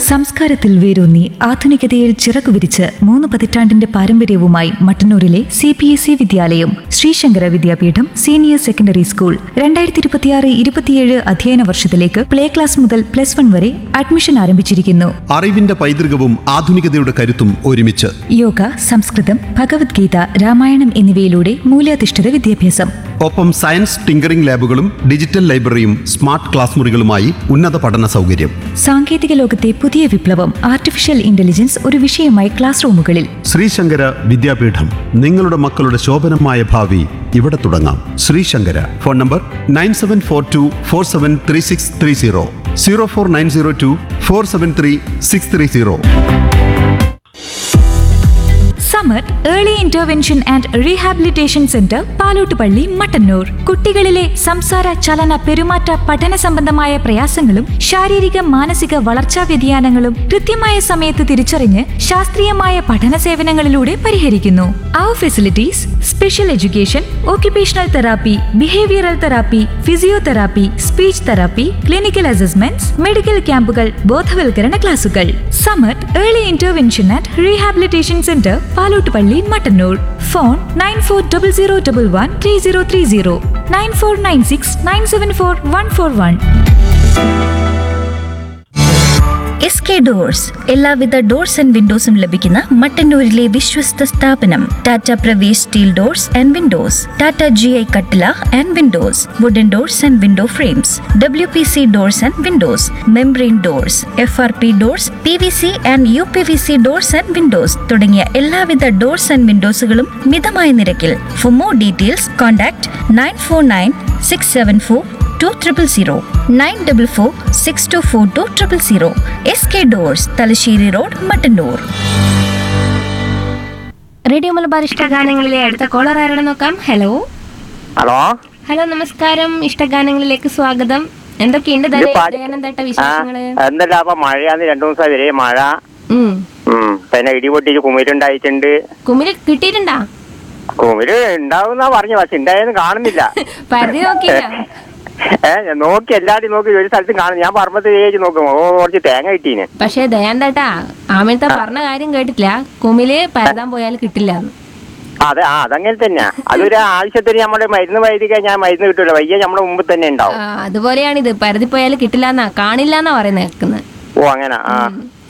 സംസ്കാരത്തിൽ വേരൂന്നി ആധുനികതയിൽ ചിറകു വിരിച്ച് മൂന്ന് പതിറ്റാണ്ടിന്റെ പാരമ്പര്യവുമായി മട്ടന്നൂരിലെ സി പി എസ് ഇ വിദ്യാലയം Sreesankara Vidyapeetham senior secondary school രണ്ടായിരത്തി ഇരുപത്തിയാറ് ഇരുപത്തിയേഴ് അധ്യയന വർഷത്തിലേക്ക് പ്ലേ ക്ലാസ് മുതൽ പ്ലസ് വൺ വരെ അഡ്മിഷൻ ആരംഭിച്ചിരിക്കുന്നു അറിവിന്റെ പൈതൃകവും ആധുനികതയുടെ കരുത്തും ഒരുമിച്ച് യോഗ സംസ്കൃതം ഭഗവത്ഗീത രാമായണം എന്നിവയിലൂടെ മൂല്യാധിഷ്ഠിത വിദ്യാഭ്യാസം ഒപ്പം സയൻസ് ടിങ്കറിംഗ് ലാബുകളും ഡിജിറ്റൽ ലൈബ്രറിയും സ്മാർട്ട് ക്ലാസ് മുറികളുമായി ഉന്നത പഠന സൗകര്യം സാങ്കേതിക ലോകത്തെ പുതിയ വിപ്ലവം ആർട്ടിഫിഷ്യൽ ഇന്റലിജൻസ് ഒരു വിഷയമായി ക്ലാസ് റൂമുകളിൽ ശ്രീശങ്കര വിദ്യാപീഠം നിങ്ങളുടെ മക്കളുടെ ശോഭനമായ ഭാവി ഇവിടെ തുടങ്ങാം Sreesankara phone number nine seven four two four seven three six three zero zero four nine zero two four seven three six three zero സമ്മർ early intervention and rehabilitation centre Palottupalli Mattannur കുട്ടികളിലെ സംസാര ചലന പെരുമാറ്റ പഠന സംബന്ധമായ പ്രയാസങ്ങളും ശാരീരിക മാനസിക വളർച്ചാ വ്യതിയാനങ്ങളും കൃത്യമായ സമയത്ത് തിരിച്ചറിഞ്ഞ് ശാസ്ത്രീയമായ പഠന സേവനങ്ങളിലൂടെ പരിഹരിക്കുന്നു അവർ facilities special education occupational therapy behavioural therapy physiotherapy speech therapy clinical assessments medical ക്യാമ്പുകൾ ബോധവൽക്കരണ ക്ലാസുകൾ Samath early intervention and rehabilitation centre Palottupalli Mattannur phone nine four double zero double one three zero three zero nine four nine six nine seven four one four one S K doors എല്ലാവിധ doors and വിൻഡോസും ലഭിക്കുന്ന മട്ടന്നൂരിലെ വിശ്വസ്ത സ്ഥാപനം Tata Pravesh steel doors and windows Tata G I കട്ടില and windows wooden doors and window frames W P C doors and windows membrane doors F R P doors P V C and U P V C doors and windows തുടങ്ങിയ എല്ലാവിധ doors and വിൻഡോസുകളും മിതമായ നിരക്കിൽ for more details contact nine four nine six seven four two triple zero nine double four six two four two triple zero S K doors Thalassery road Mattannur radio Malabar ഇഷ്ടഗാനങ്ങളിലെ അടുത്ത collar ആരുടെ നോക്കാം hello hello hello നമസ്കാരം ഇഷ്ടഗാനങ്ങളിലേക്ക് സ്വാഗതം എന്തൊക്കെയുണ്ട് ഇത് ദയ- പാടി- ദയാനന്ദേട്ട ആ വിശേഷങ്ങള് എന്തല്ല അപ്പൊ മഴയാന്ന് രണ്ടു ദിവസം വരെ മഴ ഉം ഉം പിന്നെ ഇടിപൊട്ടിച്ച് കുമിരുണ്ടായിട്ടുണ്ട് കുമിര് കിട്ടിയിട്ടുണ്ടാ കുമിര് ഉണ്ടാവുന്ന പറഞ്ഞു പക്ഷെ ഉണ്ടായെന്ന് കാണുന്നില്ല പരിധി നോക്കിയില്ല ഏ ഞാൻ നോക്കി എല്ലാരും നോക്കി ഒരു സ്ഥലത്തും കാണും ഞാൻ പറമ്പത്ത് തേച്ച് നോക്കും ഓ കുറച്ച് തേങ്ങ കിട്ടീന് പക്ഷേ ദയാനന്ദേട്ടാ ആമിഴത്തെ പറഞ്ഞ കാര്യം കേട്ടിട്ടില്ല കുമില് പരതാൻ പോയാൽ കിട്ടില്ല അതെ ആ അതങ്ങനെ തന്നെ അതൊരു ആവശ്യത്തിന് നമ്മുടെ മരുന്ന് വൈദ്യ കഴിഞ്ഞാൽ മരുന്ന് കിട്ടൂല വയ്യ നമ്മുടെ മുമ്പ് തന്നെ ഉണ്ടാവും അതുപോലെയാണിത് പരതി പോയാൽ കിട്ടില്ല എന്നാ കാണില്ല എന്നാ പറയുന്നത് കേൾക്കുന്നത് ഓ അങ്ങനെ ആ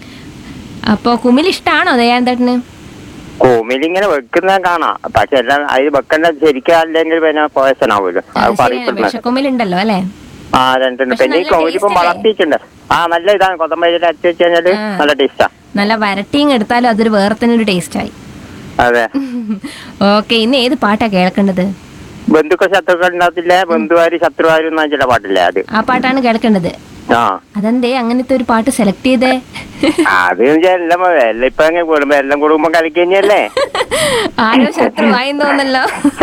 അപ്പൊ കുമിൽ ഇഷ്ടാണോ ദയാനന്ദേട്ടന് കുമിലിങ്ങനെ വെക്കുന്ന കാണാം പക്ഷെ എല്ലാം അതിൽ വെക്കേണ്ട ശരിക്കും അല്ലെങ്കിൽ പിന്നെ പോയസനാവുമല്ലോ അത് പറയപ്പെടുന്നത് വിഷക്കുമിലുണ്ടല്ലോ അല്ലേ ആ രണ്ടുണ്ട് പക്ഷെ പിന്നെ ഈ നല്ല കോഴിപ്പം taste അല്ലേ? വളർത്തിയിട്ടുണ്ട് ആ നല്ല ഇതാണ് കൊത്തമ്പരിയിൽ അരച്ച് വെച്ച് കഴിഞ്ഞാല് ആ. നല്ല ടേസ്റ്റാ നല്ല വരട്ടിയും എടുത്താലും അതൊരു വേറെ തന്നെ ഒരു ടേസ്റ്റായി അതെ ഓക്കെ ഇന്ന് ഏത് പാട്ടാ കേൾക്കേണ്ടത് ബന്ധുക്കൾ ശത്രുക്കൾ ഉണ്ടാകത്തില്ലേ ബന്ധുവാര് ശത്രുവാരും എന്ന ചില പാട്ടില്ലേ അത് ആ പാട്ടാണ് കേൾക്കേണ്ടത് ആ അതെന്തേ അങ്ങനത്തെ ഒരു പാട്ട് സെലക്ട് ചെയ്തേ അത് വെച്ചാ എല്ലാം എല്ലാം ഇപ്പൊ അങ്ങ് കൂടുമ്പോ എല്ലാം കുടുംബം കളിക്കന്നെയല്ലേ ആരോ ശത്രുവായി തോന്നല്ലോ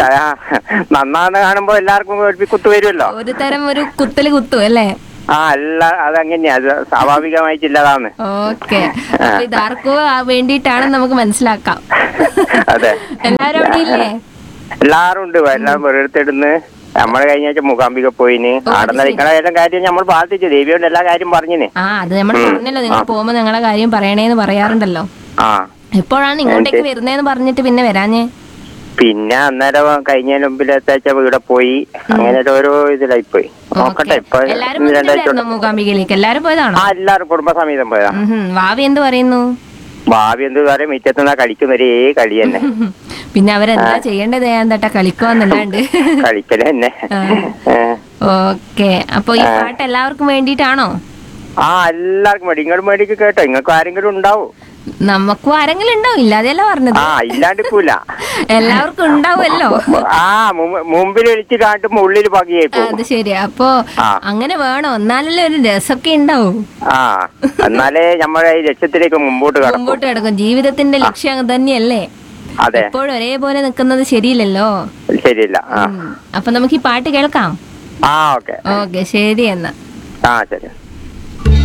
നന്നാന്ന് കാണുമ്പോ എല്ലാവർക്കും ഒരു കുത്തു വരുമല്ലോ ഒരു തരം ഒരു കുത്തല് കുത്തു അല്ലേ ആ അല്ല അതങ്ങനെയാ അത് സ്വാഭാവികമായിട്ടില്ലതാന്ന് ഓക്കെ അപ്പൊ ഇത് ആർക്കോ ആ വേണ്ടിയിട്ടാണെന്ന് നമുക്ക് മനസ്സിലാക്കാം അതെ. എല്ലാരും അവിടെ ഇല്ലേ എല്ലാരും ഉണ്ട് എല്ലാം വെറുതെടുന്ന് നമ്മള് കഴിഞ്ഞ ആഴ്ച മൂകാംബിക പോയിന് അവിടെ നിൽക്കണ എല്ലാം കാര്യം നമ്മൾ പ്രാർത്ഥിച്ചു ദേവിയോട് എല്ലാ കാര്യം പറഞ്ഞിന് ആ അത് നമ്മൾ പറഞ്ഞല്ലോ നിങ്ങൾ പോകുമ്പോ നിങ്ങളെ കാര്യം പറയണേന്ന് പറയാറുണ്ടല്ലോ ആ എപ്പോഴാണ് ഇങ്ങോട്ടേക്ക് വരുന്നേന്ന് പറഞ്ഞിട്ട് പിന്നെ വരാഞ്ഞേ പിന്നെ അന്നേരം കഴിഞ്ഞ മുമ്പിലെത്താച്ച ഇവിടെ പോയി അങ്ങനെ ഓരോ ഇതിലായി പോയി നോക്കട്ടെ ഇപ്പൊ എല്ലാരും ഇന്ന് രണ്ടാഴ്ച വന്നിട്ടുണ്ടായിരുന്നോ മൂകാംബികയിലേക്ക് എല്ലാരും പോയതാണോ ആ എല്ലാരും കുടുംബസമേതം പോയതാ ഉം. വാവി എന്ത് പറയുന്നു ഭാവി എന്ത് പറയാം മിറ്റത്തുനിന്നാ കളിക്കുന്ന ഒരേ കളി തന്നെ പിന്നെ അവരെന്താ ചെയ്യേണ്ടത് എന്താ കളിക്കുവാന്നല്ലാണ്ട് കളിക്കല് തന്നെ ആ. ഏ. ഓക്കെ അപ്പൊ ഈ പാട്ട് എല്ലാവർക്കും വേണ്ടിയിട്ടാണോ ആ എല്ലാവർക്കും വേണ്ടി ഇങ്ങോട്ട് മേടിക്ക് കേട്ടോ നിങ്ങൾക്ക് ആരെങ്കിലും ഉണ്ടാവും നമുക്കും ആരെങ്കിലും ഉണ്ടാവും ഇല്ലാതെയല്ല പറഞ്ഞത് ആ ഇല്ലാണ്ടിക്കൂല എല്ലാവർക്കും ഉണ്ടാവുമല്ലോ ആ മുമ്പ്- മുമ്പിൽ ഒഴിച്ച് കാട്ടുമ്പോ ഉള്ളിൽ പകിയായി പോകും അത് ശരി അപ്പൊ ആ. അങ്ങനെ വേണോ എന്നാലല്ലേ ഒരു രസമൊക്കെ ഉണ്ടാവും ആ എന്നാലേ നമ്മളെ ഈ ലക്ഷ്യത്തിലേക്ക് മുമ്പോട്ട് കടക്കും മുമ്പോട്ട് കിടക്കും ജീവിതത്തിന്റെ ലക്ഷ്യം അങ്ങ് തന്നെയല്ലേ അതെ എപ്പോഴും ഒരേപോലെ നിൽക്കുന്നത് ശരിയില്ലല്ലോ ശരിയില്ല ആ ഉം. അപ്പൊ നമുക്ക് ഈ പാട്ട് കേൾക്കാം ആ ഓക്കെ ഓക്കെ ശരി എന്നാ ആ ശരി